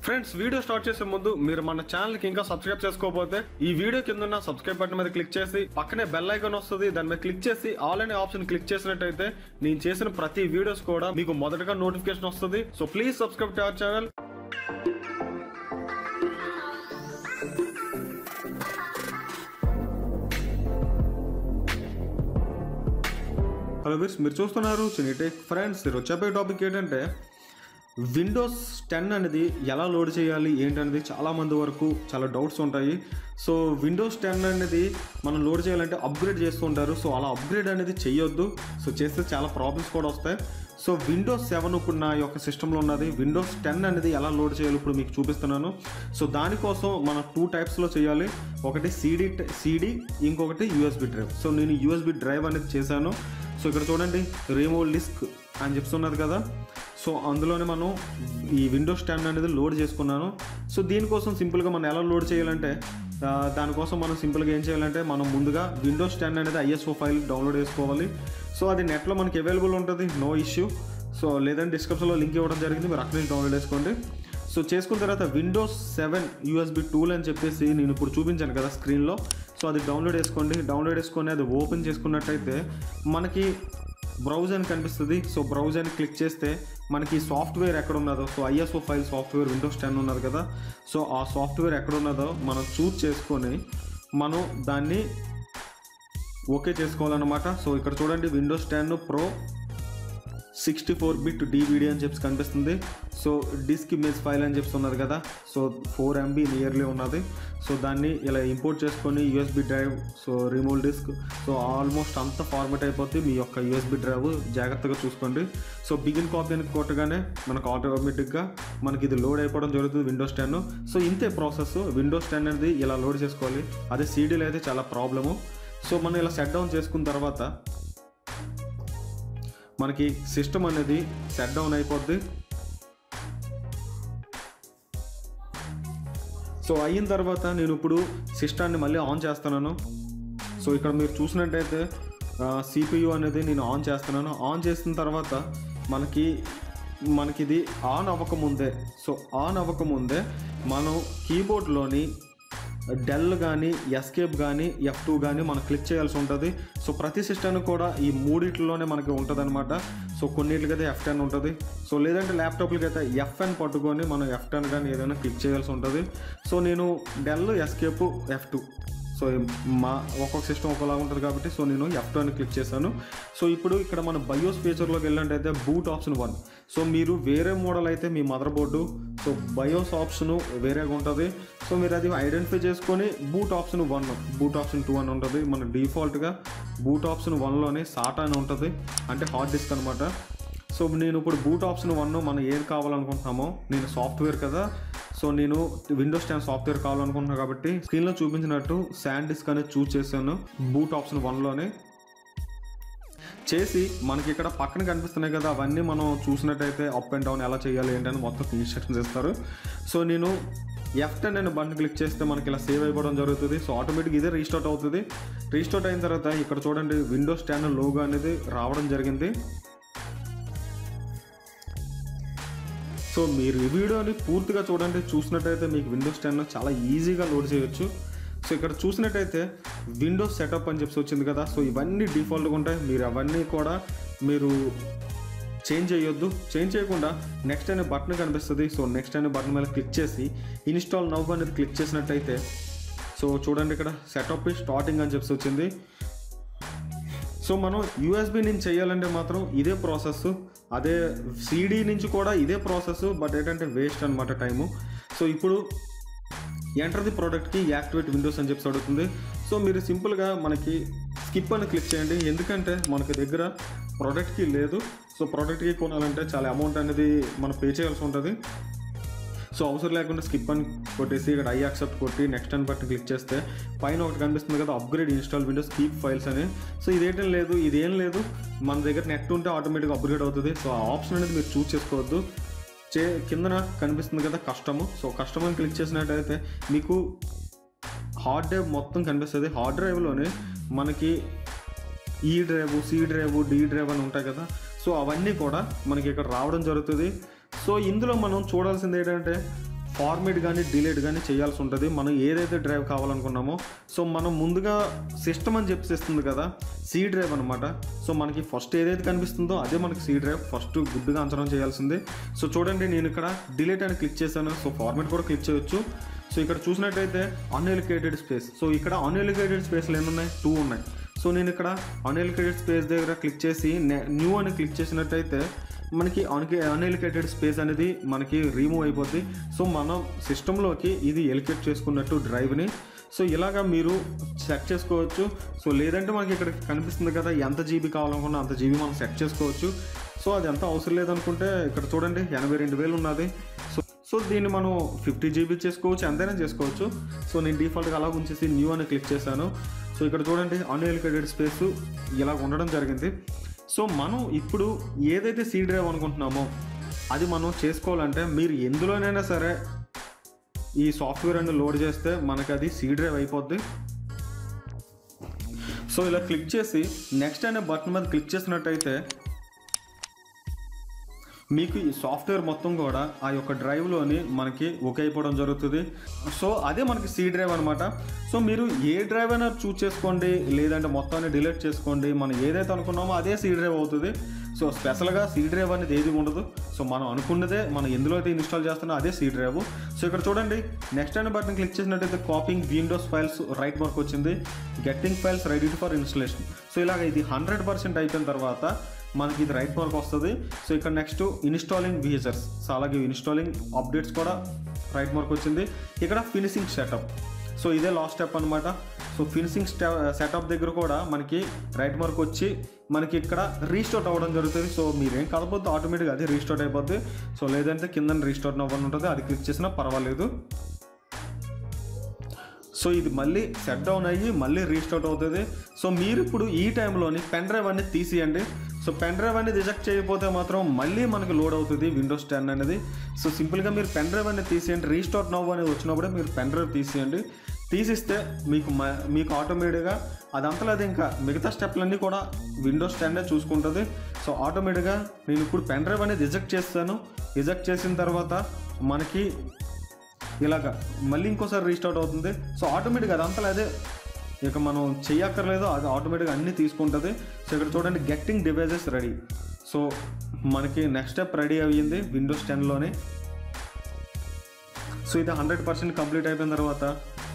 friends video start చేసే ముందు మీరు మన ఛానల్ కి ఇంకా సబ్స్క్రైబ్ చేసుకోకపోతే ఈ వీడియో కింద ఉన్న సబ్స్క్రైబ్ బటన్ మీద క్లిక్ చేసి పక్కనే బెల్ ఐకాన్ వస్తుంది దాని మీద క్లిక్ చేసి ఆల్ అనే ఆప్షన్ క్లిక్ చేసినట్టయితే నేను చేసిన ప్రతి వీడియోస్ కూడా మీకు మొదటగా నోటిఫికేషన్ వస్తుంది so please subscribe to our channel hello viewers మీరు చూస్తున్నారు చినిటెక్ ఫ్రెండ్స్ ఈరోజు చెప్పే టాపిక్ ఏంటంటే విండోస్ టెన్ అనేది ఎలా లోడ్ చేయాలి ఏంటనేది చాలా మంది వరకు చాలా డౌట్స్ ఉంటాయి సో విండోస్ టెన్ అనేది మనం లోడ్ చేయాలంటే అప్గ్రేడ్ చేస్తూ ఉంటారు సో అలా అప్గ్రేడ్ అనేది చేయొద్దు సో చేస్తే చాలా ప్రాబ్లమ్స్ కూడా వస్తాయి సో విండోస్ సెవెన్ ఇప్పుడు నా యొక్క సిస్టంలో ఉన్నది విండోస్ టెన్ అనేది ఎలా లోడ్ చేయాలి ఇప్పుడు మీకు చూపిస్తున్నాను సో దానికోసం మనం టూ టైప్స్లో చేయాలి ఒకటి సీడీ సీడీ ఇంకొకటి యూఎస్బి డ్రైవ్ సో నేను యూఎస్బి డ్రైవ్ అనేది చేశాను సో ఇక్కడ చూడండి రిమూవ్ డిస్క్ అని చెప్తున్నది కదా సో అందులోనే మనం ఈ విండోస్ టెన్ అనేది లోడ్ చేసుకున్నాను సో దీనికోసం సింపుల్గా మనం ఎలా లోడ్ చేయాలంటే ఆ, దానికోసం మనం సింపుల్గా ఏం చేయాలంటే మనం ముందుగా విండోస్ టెన్ అనేది ఐఎస్ఓ ఫైల్ డౌన్లోడ్ చేసుకోవాలి సో అది నెట్లో మనకి అవైలబుల్ ఉంటుంది నో ఇష్యూ సో లేదంటే డిస్క్రిప్షన్లో లింక్ ఇవ్వడం జరిగింది మీరు అక్కడి నుంచి డౌన్లోడ్ చేసుకోండి సో చేసుకున్న తర్వాత విండోస్ సెవెన్ యూఎస్బి టూల్ అని చెప్పేసి నేను ఇప్పుడు చూపించాను కదా స్క్రీన్లో సో అది డౌన్లోడ్ చేసుకోండి డౌన్లోడ్ చేసుకొని అది ఓపెన్ చేసుకున్నట్టయితే మనకి బ్రౌజ్ అని కనిపిస్తుంది సో బ్రౌజ్ అని క్లిక్ చేస్తే మనకి సాఫ్ట్వేర్ ఎక్కడ ఉన్నదో so ISO file software Windows ten ఉన్నది కదా సో ఆ సాఫ్ట్వేర్ ఎక్కడ ఉన్నదో మనం చూస్ చేసుకొని మనం దాన్ని ఓకే చేసుకోవాలన్నమాట సో ఇక్కడ చూడండి Windows ten pro sixty four bit DVD అని చెప్పి కనిపిస్తుంది సో డిస్క్ ఇమేజ్ ఫైల్ అని చెప్పి ఉన్నది కదా సో ఫోర్ ఎంబీ నియర్లీ ఉన్నది సో దాన్ని ఇలా ఇంపోర్ట్ చేసుకొని USB drive so remove disk so almost అంత ఫార్మేట్ అయిపోతే మీ యొక్క యూఎస్బి డ్రైవ్ జాగ్రత్తగా చూసుకోండి సో బిగిన్ కాపీ అని కొట్టగానే మనకు ఆటోమేటిక్గా మనకి ఇది లోడ్ అయిపోవడం జరుగుతుంది విండోస్ టెన్ సో ఇంతే ప్రాసెస్ విండోస్ టెన్ అనేది ఇలా లోడ్ చేసుకోవాలి అదే సీడీలో అయితే చాలా ప్రాబ్లము సో మనం ఇలా సెట్ డౌన్ చేసుకున్న తర్వాత మనకి సిస్టమ్ అనేది సెట్ డౌన్ అయిపోద్ది సో అయిన తర్వాత నేను ఇప్పుడు సిస్టాన్ని మళ్ళీ ఆన్ చేస్తున్నాను సో ఇక్కడ మీరు చూసినట్టయితే సిపియు అనేది నేను ఆన్ చేస్తున్నాను ఆన్ చేసిన తర్వాత మనకి మనకి ఇది ఆన్ అవ్వకముందే సో ఆన్ అవ్వకముందే మనం కీబోర్డ్లోని డెల్ కానీ ఎస్కేప్ కానీ ఎఫ్ టూ కానీ మనం క్లిక్ చేయాల్సి ఉంటుంది సో ప్రతి సిస్టమ్ కూడా ఈ మూడిట్లోనే మనకి ఉంటుంది అనమాట సో కొన్నిటికైతే ఎఫ్ టెన్ ఉంటుంది సో లేదంటే ల్యాప్టాప్లకి అయితే ఎఫ్ఎన్ పట్టుకొని మనం ఎఫ్ టెన్ కానీ ఏదైనా క్లిక్ చేయాల్సి ఉంటుంది సో నేను del escape F two so మా ఒక్కొక్క సిస్టమ్ ఒకలా ఉంటుంది కాబట్టి సో నేను ఎఫ్ టూ అని క్లిక్ చేశాను సో ఇప్పుడు ఇక్కడ మన బయోస్ ఫీచర్లోకి వెళ్ళినట్టయితే బూట్ ఆప్షన్ వన్ సో మీరు వేరే మోడల్ అయితే మీ motherboard so BIOS option వేరేగా ఉంటుంది సో మీరు అది ఐడెంటిఫై చేసుకొని boot option one boot option two అని ఉంటుంది మన డిఫాల్ట్గా బూట్ ఆప్షన్ వన్లోనే సాటా అని ఉంటుంది అంటే హార్డ్ డిస్క్ అనమాట సో నేను ఇప్పుడు బూట్ ఆప్షన్ వన్ మనం ఏది కావాలనుకుంటున్నామో నేను సాఫ్ట్వేర్ కదా సో నేను విండోస్ టెన్ సాఫ్ట్వేర్ కావాలనుకుంటున్నాను కాబట్టి స్క్రీన్లో చూపించినట్టు శాండ్ డిస్క్ అనేది చూస్ చేశాను బూట్ ఆప్షన్ వన్లోనే చేసి మనకి ఇక్కడ పక్కన కనిపిస్తున్నాయి కదా అవన్నీ మనం చూసినట్టయితే అప్ అండ్ డౌన్ ఎలా చేయాలి ఏంటని మొత్తం ఇన్స్ట్రక్షన్స్ ఇస్తారు సో నేను ఎఫ్ టెన్ అనే బటన్ క్లిక్ చేస్తే మనకి ఇలా సేవ్ అయిపోవడం జరుగుతుంది సో ఆటోమేటిక్ ఇదే రీస్టార్ట్ అవుతుంది రీస్టార్ట్ అయిన తర్వాత ఇక్కడ చూడండి విండోస్ టెన్ లోగో అనేది రావడం జరిగింది సో మీరు ఈ వీడియోని పూర్తిగా చూడండి చూసినట్టయితే మీకు విండోస్ టెన్ చాలా ఈజీగా లోడ్ చేయొచ్చు సో ఇక్కడ చూసినట్టయితే విండోస్ సెటప్ అని చెప్పి వచ్చింది కదా సో ఇవన్నీ డిఫాల్ట్గా ఉంటాయి మీరు అవన్నీ కూడా మీరు చేంజ్ చేయొద్దు చేంజ్ చేయకుండా నెక్స్ట్ అనే బటన్ కనిపిస్తుంది సో నెక్స్ట్ అనే బటన్ మీద క్లిక్ చేసి ఇన్స్టాల్ నవ్ అనేది క్లిక్ చేసినట్టయితే సో చూడండి ఇక్కడ సెటప్ స్టార్టింగ్ అని చెప్పి వచ్చింది సో మనం యూఎస్బి నుంచి చేయాలంటే మాత్రం ఇదే ప్రాసెస్ అదే సిడి నుంచి కూడా ఇదే ప్రాసెస్ బట్ ఏంటంటే వేస్ట్ అనమాట టైము సో ఇప్పుడు ఎంటర్ ది ప్రోడక్ట్కి యాక్టివేట్ విండోస్ అని చెప్పి అడుగుతుంది సో మీరు సింపుల్గా మనకి స్కిప్ అని క్లిక్ చేయండి ఎందుకంటే మనకి దగ్గర ప్రోడక్ట్కి లేదు సో ప్రోడక్ట్కి కొనాలంటే చాలా అమౌంట్ అనేది మనం పే చేయాల్సి ఉంటుంది సో అవసరం లేకుండా స్కిప్ అని కొట్టేసి ఇక్కడ ఐ యాక్సెప్ట్ కొట్టి నెక్స్ట్ అని బట్టి క్లిక్ చేస్తే పైన ఒకటి కనిపిస్తుంది కదా upgrade install Windows keep files అని సో ఇదేంటం లేదు ఇదేం లేదు మన దగ్గర నెట్ ఉంటే ఆటోమేటిక్గా అప్గ్రేడ్ అవుతుంది సో ఆ ఆప్షన్ అనేది మీరు చూస్ చేసుకోవద్దు చే కిందన కనిపిస్తుంది కదా కస్టమ్ సో కస్టమ్ అని క్లిక్ చేసినట్టయితే మీకు హార్డ్ డ్రైవ్ మొత్తం కనిపిస్తుంది హార్డ్ డ్రైవ్లోనే మనకి ఈ drive C drive D drive అని ఉంటాయి కదా సో అవన్నీ కూడా మనకి ఇక్కడ రావడం జరుగుతుంది సో ఇందులో మనం చూడాల్సింది ఏంటంటే ఫార్మేట్ కానీ డిలీట్ కానీ చేయాల్సి ఉంటుంది మనం ఏదైతే డ్రైవ్ కావాలనుకున్నామో సో మనం ముందుగా సిస్టమ్ అని చెప్పేస్తుంది కదా సి డ్రైవ్ అనమాట సో మనకి ఫస్ట్ ఏదైతే కనిపిస్తుందో అదే మనకి సి డ్రైవ్ ఫస్ట్ గుడ్డుగా అంచనా చేయాల్సింది సో చూడండి నేను ఇక్కడ డిలీట్ అని క్లిక్ చేశాను సో ఫార్మేట్ కూడా క్లిక్ చేయొచ్చు సో ఇక్కడ చూసినట్టయితే అన్ఎలికేటెడ్ స్పేస్ సో ఇక్కడ అన్ఎలికేటెడ్ స్పేస్లు ఎన్ని ఉన్నాయి టూ ఉన్నాయి సో నేను ఇక్కడ అన్ఎలికేటెడ్ స్పేస్ దగ్గర క్లిక్ చేసి న్యూ అని క్లిక్ చేసినట్టయితే మనకి అన్కి అన్ఎలికేటెడ్ స్పేస్ అనేది మనకి రిమూవ్ అయిపోద్ది సో మనం సిస్టంలోకి ఇది ఎలికేట్ చేసుకున్నట్టు డ్రైవ్ని సో ఇలాగా మీరు సెట్ చేసుకోవచ్చు సో లేదంటే మనకి ఇక్కడ కనిపిస్తుంది కదా ఎంత జీబీ కావాలనుకున్నా అంత జీబీ మనం సెట్ చేసుకోవచ్చు సో అది ఎంత అవసరం లేదనుకుంటే ఇక్కడ చూడండి ఎనభై రెండు వేలు ఉన్నది సో సో దీన్ని మనం ఫిఫ్టీ జీబీ చేసుకోవచ్చు ఎంతైనా చేసుకోవచ్చు సో నేను డిఫాల్ట్గా అలా ఉంచేసి న్యూ అని క్లిక్ చేశాను సో ఇక్కడ చూడండి అన్ఎలికేటెడ్ స్పేస్ ఇలా ఉండడం జరిగింది సో మనం ఇప్పుడు ఏదైతే సీ డ్రైవ్ అనుకుంటున్నామో అది మనం చేసుకోవాలంటే మీరు ఎందులోనైనా సరే ఈ సాఫ్ట్వేర్ అని లోడ్ చేస్తే మనకి అది సీ డ్రైవ్ అయిపోద్ది సో ఇలా క్లిక్ చేసి నెక్స్ట్ అనే బటన్ మీద క్లిక్ చేసినట్టయితే మీకు ఈ సాఫ్ట్వేర్ మొత్తం కూడా ఆ యొక్క డ్రైవ్లోని మనకి ఒకే అయిపోవడం జరుగుతుంది సో అదే మనకి సి డ్రైవ్ అనమాట సో మీరు ఏ డ్రైవ్ అయినా చూస్ చేసుకోండి లేదంటే మొత్తాన్ని డిలీట్ చేసుకోండి మనం ఏదైతే అనుకున్నామో అదే సి డ్రైవ్ అవుతుంది సో స్పెషల్గా సి డ్రైవ్ అనేది ఏది ఉండదు సో మనం అనుకున్నదే మనం ఎందులో అయితే ఇన్స్టాల్ చేస్తున్నా అదే సి డ్రైవ్ సో ఇక్కడ చూడండి నెక్స్ట్ అనే బటన్ క్లిక్ చేసినట్టయితే copying Windows files right work వచ్చింది getting files ready for installation so ఇలాగ ఇది హండ్రెడ్ పర్సెంట్ అయిపోయిన తర్వాత మనకి ఇది రైట్ మార్క్ వస్తుంది సో ఇక్కడ నెక్స్ట్ ఇన్స్టాలింగ్ ఫీచర్స్ సో అలాగే ఇన్స్టాలింగ్ అప్డేట్స్ కూడా రైట్ మార్క్ వచ్చింది ఇక్కడ ఫినిషింగ్ సెటప్ సో ఇదే లాస్ట్ స్టెప్ అనమాట సో ఫినిషింగ్ స్టెప్ సెటప్ దగ్గర కూడా మనకి రైట్ మార్క్ వచ్చి మనకి ఇక్కడ రీస్టార్ట్ అవ్వడం జరుగుతుంది సో మీరేం కలపొద్దు ఆటోమేటిక్గా అది రీస్టార్ట్ అయిపోద్ది సో లేదంటే కింద రీస్టార్ట్ అవ్వని ఉంటుంది అది క్లిక్ చేసినా పర్వాలేదు సో ఇది మళ్ళీ సెట్ డౌన్ అయ్యి మళ్ళీ రీస్టార్ట్ అవుతుంది సో మీరు ఇప్పుడు ఈ టైంలోని పెన్ డ్రైవ్ అనేది తీసియండి సో పెన్ డ్రైవ్ అనేది రిజెక్ట్ చేయకపోతే మాత్రం మళ్ళీ మనకి లోడ్ అవుతుంది విండోస్ టెన్ అనేది సో సింపుల్గా మీరు పెన్ డ్రైవ్ అనేది తీసేయండి రీస్టార్ట్ నవ్వు అనేది వచ్చినప్పుడే మీరు పెన్ డ్రైవ్ తీసేయండి తీసిస్తే మీకు మ- మీకు ఆటోమేటిక్గా అదంతలో అది ఇంకా మిగతా స్టెప్లన్నీ కూడా విండోస్ టెన్ చూసుకుంటుంది సో ఆటోమేటిక్గా నేను ఇప్పుడు పెన్ డ్రైవ్ అనేది రిజెక్ట్ చేస్తాను రిజెక్ట్ చేసిన తర్వాత మనకి ఇలాగా మళ్ళీ ఇంకోసారి రీస్టార్ట్ అవుతుంది సో ఆటోమేటిక్గా అదంతా అదే ఇక మనం చెయ్యక్కర్లేదు అది ఆటోమేటిక్గా అన్నీ తీసుకుంటుంది సో ఇక్కడ చూడండి గెట్టింగ్ డివైజెస్ రెడీ సో మనకి నెక్స్ట్ స్టెప్ రెడీ అయ్యింది విండోస్ టెన్లోనే సో ఇది హండ్రెడ్ పర్సెంట్ కంప్లీట్ అయిపోయిన తర్వాత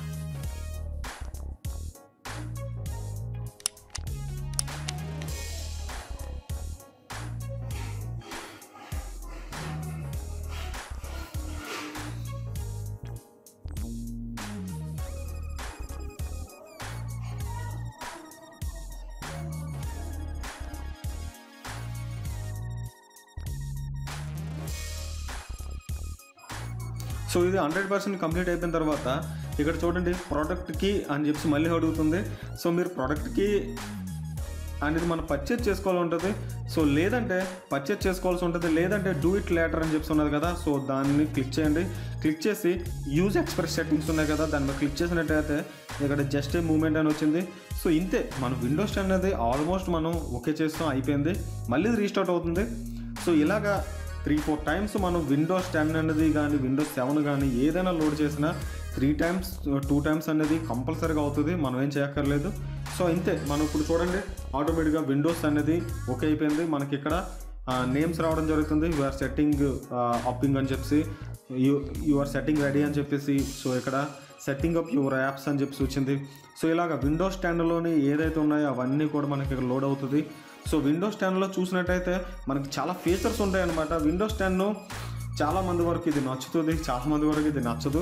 సో ఇది హండ్రెడ్ పర్సెంట్ కంప్లీట్ అయిపోయిన తర్వాత ఇక్కడ చూడండి ప్రోడక్ట్కి అని చెప్పి మళ్ళీ అడుగుతుంది సో మీరు ప్రోడక్ట్కి అనేది మనం పర్చేజ్ చేసుకోవాలి ఉంటుంది సో లేదంటే పర్చేజ్ చేసుకోవాల్సి ఉంటుంది లేదంటే డూ ఇట్ లేటర్ అని చెప్పి ఉన్నది కదా సో దాన్ని క్లిక్ చేయండి క్లిక్ చేసి యూజ్ ఎక్స్ప్రెస్ సెట్టింగ్స్ ఉన్నాయి కదా దాని మీద క్లిక్ చేసినట్టయితే ఇక్కడ జస్ట్ ఏ మూమెంట్ అని వచ్చింది సో ఇంతే మన విండోస్ టెన్ అనేది ఆల్మోస్ట్ మనం ఓకే చేస్తాం అయిపోయింది మళ్ళీ రీస్టార్ట్ అవుతుంది సో ఇలాగా త్రీ ఫోర్ టైమ్స్ మనం విండోస్ టెన్ అనేది కానీ విండోస్ సెవెన్ కానీ ఏదైనా లోడ్ చేసినా త్రీ టైమ్స్ టూ టైమ్స్ అనేది కంపల్సరీగా అవుతుంది మనం ఏం చేయక్కర్లేదు సో ఇంతే మనం ఇప్పుడు చూడండి ఆటోమేటిక్గా విండోస్ అనేది ఓకే అయిపోయింది మనకి ఇక్కడ నేమ్స్ రావడం జరుగుతుంది యు ఆర్ సెట్టింగ్ అప్పింగ్ అని చెప్పేసి you you are setting ready అని చెప్పేసి సో ఇక్కడ సెట్టింగ్ అప్ యువర్ యాప్స్ అని చెప్పేసి వచ్చింది సో ఇలాగ విండోస్ టెన్లోని ఏదైతే ఉన్నాయో అవన్నీ కూడా మనకి ఇక్కడ లోడ్ అవుతుంది సో విండోస్ టెన్లో చూసినట్టయితే మనకి చాలా ఫీచర్స్ ఉంటాయన్నమాట విండోస్ టెన్ చాలా మంది వరకు ఇది నచ్చుతుంది చాలా మంది వరకు ఇది నచ్చదు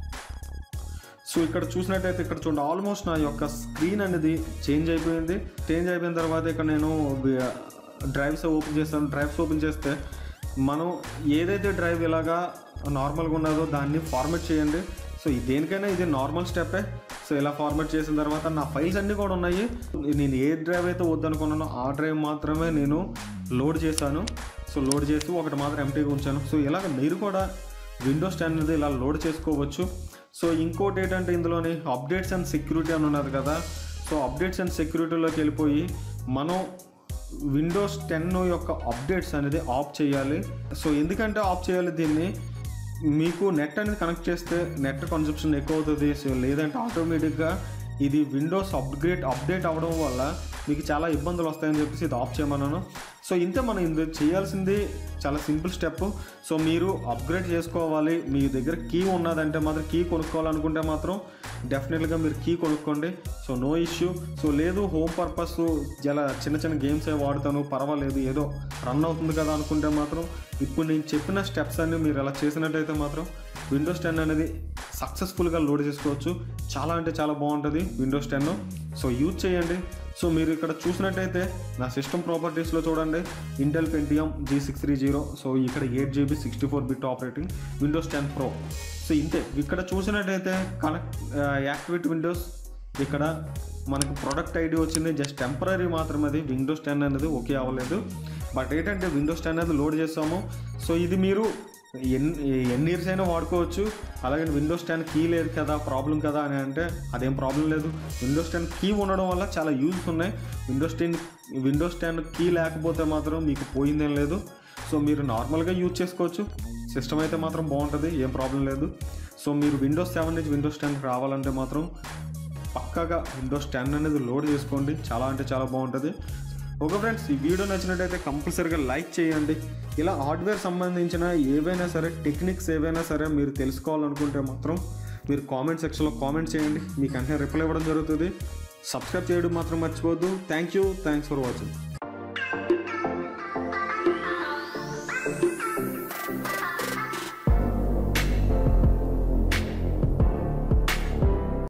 సో ఇక్కడ చూసినట్టయితే ఇక్కడ చూడండి ఆల్మోస్ట్ నా యొక్క స్క్రీన్ అనేది చేంజ్ అయిపోయింది చేంజ్ అయిపోయిన తర్వాత ఇక్కడ నేను డ్రైవ్స్ ఓపెన్ చేస్తాను డ్రైవ్స్ ఓపెన్ చేస్తే మనం ఏదైతే డ్రైవ్ ఇలాగా నార్మల్గా ఉన్నదో దాన్ని ఫార్మాట్ చేయండి సో ఈ దేనికైనా ఇది నార్మల్ స్టెప్పే సో ఇలా ఫార్మాట్ చేసిన తర్వాత నా ఫైల్స్ అన్నీ కూడా ఉన్నాయి నేను ఏ డ్రైవ్ అయితే వద్దనుకున్నానో ఆ డ్రైవ్ మాత్రమే నేను లోడ్ చేశాను సో లోడ్ చేసి ఒకటి మాత్రం ఎంటీగా ఉంచాను సో ఇలాగ మీరు కూడా విండోస్ టెన్ అనేది ఇలా లోడ్ చేసుకోవచ్చు సో ఇంకోటి ఏంటంటే ఇందులోని అప్డేట్స్ అండ్ సెక్యూరిటీ అని ఉన్నది కదా సో అప్డేట్స్ అండ్ సెక్యూరిటీలోకి వెళ్ళిపోయి మనం విండోస్ టెన్ యొక్క అప్డేట్స్ అనేది ఆఫ్ చేయాలి సో ఎందుకంటే ఆఫ్ చేయాలి దీన్ని మీకు నెట్ అనేది కనెక్ట్ చేస్తే నెట్ కన్సప్షన్ ఎక్కువ అవుతుంది సో లేదంటే ఆటోమేటిక్గా ఇది విండోస్ అప్గ్రేడ్ అప్డేట్ అవ్వడం వల్ల మీకు చాలా ఇబ్బందులు వస్తాయని చెప్పేసి ఇది ఆఫ్ చేయమన్నాను సో ఇంతే మనం ఇందు చేయాల్సింది చాలా సింపుల్ స్టెప్ సో మీరు అప్గ్రేడ్ చేసుకోవాలి మీ దగ్గర కీ ఉన్నదంటే మాత్రం కీ కొనుక్కోవాలనుకుంటే మాత్రం డెఫినెట్గా మీరు కీ కొనుక్కోండి సో నో ఇష్యూ సో లేదు హోమ్ పర్పస్ చాలా చిన్న చిన్న గేమ్స్ ఏ వాడతాను పర్వాలేదు ఏదో రన్ అవుతుంది కదా అనుకుంటే మాత్రం ఇప్పుడు నేను చెప్పిన స్టెప్స్ అన్ని మీరు అలా చేసినట్టయితే మాత్రం విండోస్ టెన్ అనేది సక్సెస్ఫుల్గా లోడ్ చేసుకోవచ్చు చాలా అంటే చాలా బాగుంటుంది విండోస్ టెన్ సో యూజ్ చేయండి సో మీరు ఇక్కడ చూసినట్టయితే నా సిస్టమ్ ప్రాపర్టీస్లో చూడండి Intel Pentium G six three zero so ఇక్కడ eight GB sixty four bit operating Windows ten pro so ఇంతే ఇక్కడ చూసినట్టయితే కనెక్ట్ యాక్టివేట్ విండోస్ ఇక్కడ మనకి ప్రొడక్ట్ ఐడి వచ్చింది జస్ట్ టెంపరీ మాత్రమే అది విండోస్ టెన్ అనేది ఓకే అవ్వలేదు బట్ ఏంటంటే విండోస్ టెన్ అనేది లోడ్ చేస్తాము సో ఇది మీరు ఎన్ని ఎన్ని ఇయర్స్ అయినా వాడుకోవచ్చు అలాగే విండోస్ టెన్ కీ లేదు కదా ప్రాబ్లం కదా అని అంటే అదేం ప్రాబ్లం లేదు విండోస్ టెన్ కీ ఉండడం వల్ల చాలా యూజ్స్ ఉన్నాయి Windows ten Windows ten key లేకపోతే మాత్రం మీకు పోయిందేం లేదు సో మీరు నార్మల్గా యూజ్ చేసుకోవచ్చు సిస్టమ్ అయితే మాత్రం బాగుంటుంది ఏం ప్రాబ్లం లేదు సో మీరు విండోస్ సెవెన్ నుంచి విండోస్ టెన్ రావాలంటే మాత్రం పక్కాగా విండోస్ టెన్ అనేది లోడ్ చేసుకోండి చాలా అంటే చాలా బాగుంటుంది ఓకే ఫ్రెండ్స్ ఈ వీడియో నచ్చినట్టయితే కంపల్సరీగా లైక్ చేయండి ఇలా హార్డ్వేర్ సంబంధించిన ఏవైనా సరే టెక్నిక్స్ ఏవైనా సరే మీరు తెలుసుకోవాలనుకుంటే మాత్రం మీరు కామెంట్ సెక్షన్లో కామెంట్ చేయండి మీకు అంటే రిప్లై ఇవ్వడం జరుగుతుంది సబ్స్క్రైబ్ చేయడం మాత్రం మర్చిపోవద్దు thank you thanks for watching